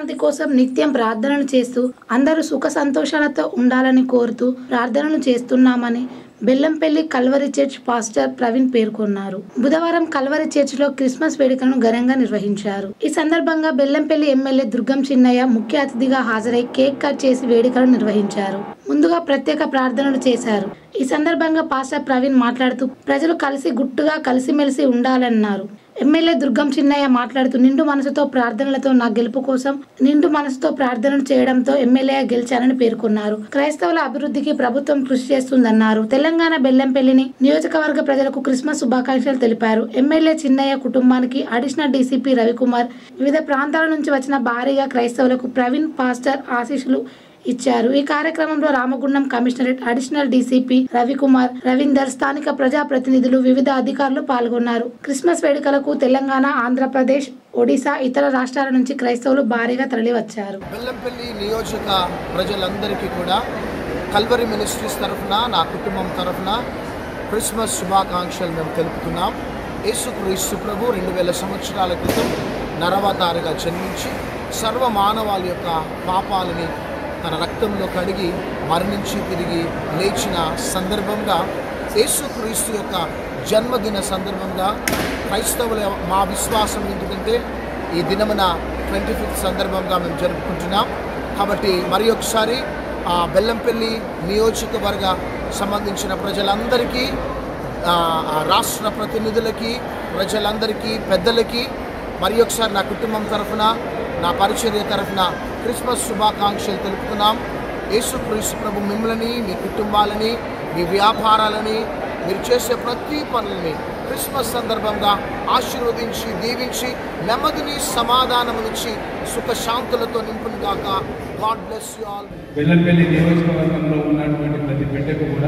విశ్వశాంతి కోసం నిత్యం ప్రార్థనలు చేస్తూ అందరూ సుఖ సంతోషాలతో ఉండాలని కోరుతూ ప్రార్థనలు చేస్తున్నామని Bellampalli Calvary church pastor Praveen పేర్కొన్నారు బుధవారం కల్వరి చర్చ్ లో క్రిస్మస్ వేడుకలను ఘనంగా నిర్వహించారు ఈ సందర్భంగా బెల్లంపల్లి ఎమ్మెల్యే దుర్గం చిన్నయ్య ముఖ్య అతిథిగా హాజరై కేక్ కట్ చేసి వేడుకలు నిర్వహించారు ముందుగా ప్రత్యేక ప్రార్థనలు చేశారు ఈ సందర్భంగా పాస్టర్ ప్రవీణ్ మాట్లాడుతూ ప్రజలు కలిసి గుట్టుగా కలిసిమెలిసి ఉండాలన్నారు ఎమ్మెల్యే దుర్గం చిన్నయ్య మాట్లాడుతూ నిండు మనసుతో ప్రార్థనలతో నా గెలుపు కోసం నిండు మనసుతో ప్రార్థనలు చేయడంతో ఎమ్మెల్యే గెలిచానని పేర్కొన్నారు క్రైస్తవుల అభివృద్ధికి ప్రభుత్వం కృషి చేస్తుందన్నారు తెలంగాణ బెల్లంపల్లిని నియోజకవర్గ ప్రజలకు క్రిస్మస్ శుభాకాంక్షలు తెలిపారు ఎమ్మెల్యే చిన్నయ్య కుటుంబానికి అడిషనల్ డీసీపీ రవికుమార్ వివిధ ప్రాంతాల నుంచి వచ్చిన భారీగా క్రైస్తవులకు ప్రవీణ్ పాస్టర్ ఆశీస్సులు ఇచ్చారు ఈ కార్యక్రమంలో Ramagundam commissionerate additional DCP Ravikumar Ravinder స్థానిక ప్రజాప్రతినిధులు వివిధ అధికారులు పాల్గొన్నారు క్రిస్మస్ వేడుకలకు తెలంగాణ ఆంధ్రప్రదేశ్ ఒడిశా ఇతర రాష్ట్రాల నుంచి క్రైస్తవులు భారీగా తరలివచ్చారు బెల్లంపల్లి నియోజక ప్రజలందరికీ కూడా కల్వరి మినిస్ట్రీస్ తరఫున నా కుటుంబం తరఫున క్రిస్మస్ శుభాకాంక్షలు మేము తెలుపుతున్నాం యేసుక్రీస్తు ప్రభు రెండు వేల సంవత్సరాల క్రితం నరవతారుగా జన్మించి సర్వ మానవాళి యొక్క పాపాలని తన రక్తంలో కడిగి మరణించి తిరిగి లేచిన సందర్భంగా యేసుక్రీస్తు యొక్క జన్మదిన సందర్భంగా క్రైస్తవుల మా విశ్వాసం ఎందుకంటే ఈ దినమున ట్వంటీ ఫిఫ్త్ సందర్భంగా మేము జరుపుకుంటున్నాం కాబట్టి మరి ఒకసారి ఆ బెల్లంపల్లి నియోజకవర్గ సంబంధించిన ప్రజలందరికీ ఆ, ఆ రాష్ట్ర ప్రతినిధులకి ప్రజలందరికీ పెద్దలకి మరి ఒకసారి నా కుటుంబం తరఫున నా పరిచర్య తరఫున క్రిస్మస్ శుభాకాంక్షలు తెలుపుతున్నాం యేసుక్రీస్తు ప్రభు మిమ్మల్ని మీ కుటుంబాలని మీ వ్యాపారాలని మీరు చేసే ప్రతి పనులని క్రిస్మస్ సందర్భంగా ఆశీర్వదించి దీవించి నెమ్మదిని సమాధానమునిచ్చి సుఖశాంతులతో నింపును గాక god bless you all Bellampalli నియోజకవర్గంలో ఉన్నటువంటి ప్రతి బిడ్డకు కూడా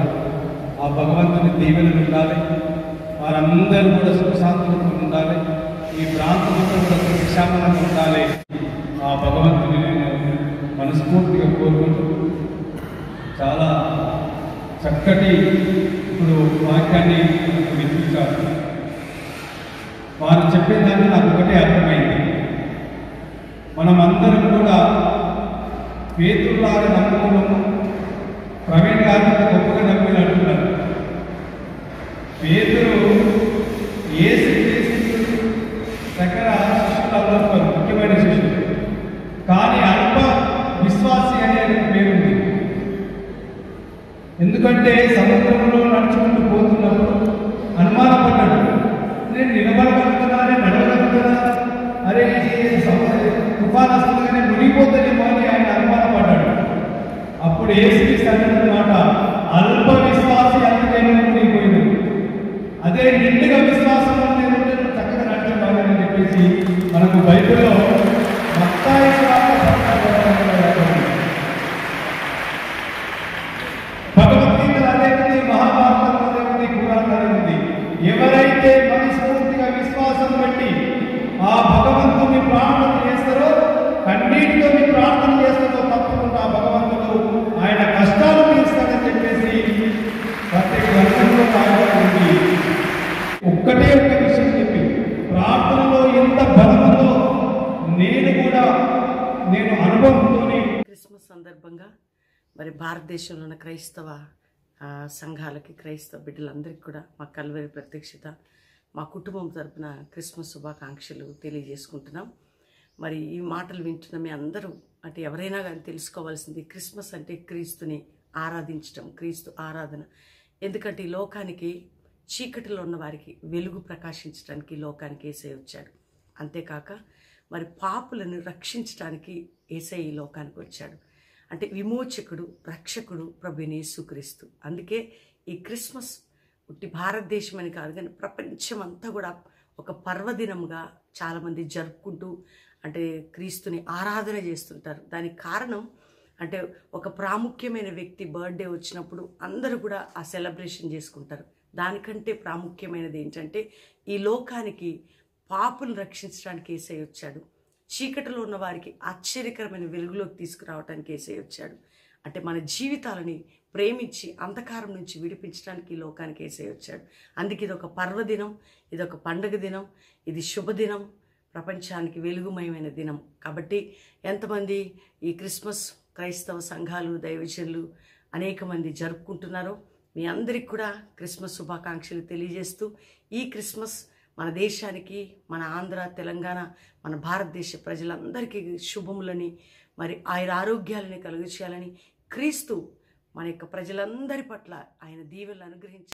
ఆ భగవంతుని దీవెనలు ఉండాలి వారందరూ కూడా సుఖశాంతులతో ఉండాలి ఈ ప్రాంతంలో కూడా సుఖశాంతంగా ఉండాలి ఆ భగవంతుని నేను మనస్ఫూర్తిగా కోరుకుంటూ చాలా చక్కటి ఇప్పుడు వాక్యాన్ని వినిపించారు వారు చెప్పిన దాన్ని నాకు ఒకటే అర్థమైంది మనమందరం కూడా పేతులాగా నమ్ముకున్నాము ప్రవీణ్ గారు గొప్పగా నమ్మిన అంటున్నారు పేతురు ఏసు దగ్గర శిష్యులలో ఒకరు ముఖ్యమైన శిష్యుడు కానీ అల్ప విశ్వాసి అనే పేరుంది ఎందుకంటే సముద్రంలో నడుచుకుంటూ పోతున్నప్పుడు అనుమానపడ్డాడు నేను నిలబడగలుగుతున్నానే నడవగలుగుతున్నా అరే ఇది సముద్ర తుఫాన్ వస్తుందనే మునిగిపోతుందేమో అని ఆయన అనుమానపడ్డాడు అప్పుడు ఏసుక్రీస్తు అన్నమాట అల్ప విశ్వాసి అందుకైనా మునిగిపోయింది అదే నిండుగా విశ్వాసం అంటే ఏంటంటే నువ్వు చక్కగా నడుచుకోవాలి అని చెప్పేసి మనకు బైబిల్లో మత్తాయి సువార్త పదహారవ అధ్యాయంలో రాయబడింది. భగవద్గీతలో అదే ఉంది మహాభారతంలో అదే ఉంది పురాణంలో అదే ఉంది ఎవరైతే మనస్ఫూర్తిగా విశ్వాసం పెట్టి ఆ భగవంతుని ప్రార్థన చేస్తారో కన్నీటితో మీ ప్రార్థన చేస్తారో తప్పకుండా ఆ భగవంతుడు ఆయన కష్టాలు తీరుస్తాడని చెప్పేసి ప్రతి గ్రంథంలో రాయబడి ఉంది ఒక్కటే ఒక్క విషయం చెప్పి ప్రార్థనలో ఎంత బలముందో నేను కూడా నేను అనుభవంతోనే క్రిస్మస్ సందర్భంగా మరి భారతదేశంలో ఉన్న క్రైస్తవ ఆ, సంఘాలకి క్రైస్తవ బిడ్డలందరికీ కూడా మా కల్వరి ప్రత్యక్షత మా కుటుంబం తరపున క్రిస్మస్ శుభాకాంక్షలు తెలియజేసుకుంటున్నాం మరి ఈ మాటలు వింటున్న మీ అందరూ అంటే ఎవరైనా కానీ తెలుసుకోవాల్సింది క్రిస్మస్ అంటే క్రీస్తుని ఆరాధించటం క్రీస్తు ఆరాధన ఎందుకంటే ఈ లోకానికి చీకటిలో ఉన్న వారికి వెలుగు ప్రకాశించడానికి ఈ లోకానికి ఏసై వచ్చాడు అంతేకాక మరి పాపులను రక్షించడానికి ఏసై ఈ లోకానికి వచ్చాడు అంటే విమోచకుడు రక్షకుడు ప్రభుని యేసుక్రీస్తు అందుకే ఈ క్రిస్మస్ ఉట్టి భారతదేశం అని కాదు కానీ ప్రపంచం అంతా కూడా ఒక పర్వదినంగా చాలామంది జరుపుకుంటూ అంటే క్రీస్తుని ఆరాధన చేస్తుంటారు దానికి కారణం అంటే ఒక ప్రాముఖ్యమైన వ్యక్తి బర్త్డే వచ్చినప్పుడు అందరూ కూడా ఆ సెలబ్రేషన్ చేసుకుంటారు దానికంటే ప్రాముఖ్యమైనది ఏంటంటే ఈ లోకానికి పాపులు రక్షించడానికి ఏసై వచ్చాడు చీకటిలో ఉన్న వారికి ఆశ్చర్యకరమైన వెలుగులోకి తీసుకురావడానికి ఏసై వచ్చాడు అంటే మన జీవితాలని ప్రేమించి అంధకారం నుంచి విడిపించడానికి ఈ లోకానికి ఏసై వచ్చాడు అందుకే ఇది ఒక పర్వదినం ఇది ఒక పండగ దినం ఇది శుభదినం ప్రపంచానికి వెలుగుమయమైన దినం కాబట్టి ఎంతమంది ఈ క్రిస్మస్ క్రైస్తవ సంఘాలు దైవజనులు అనేక మంది జరుపుకుంటున్నారో మీ అందరికి కూడా క్రిస్మస్ శుభాకాంక్షలు తెలియజేస్తూ ఈ క్రిస్మస్ మన దేశానికి మన ఆంధ్ర తెలంగాణ మన భారతదేశ ప్రజలందరికీ శుభములని మరి ఆయన ఆరోగ్యాలని కలుగచేయాలని క్రీస్తు మన యొక్క ప్రజలందరి పట్ల ఆయన దీవెనలు అనుగ్రహించి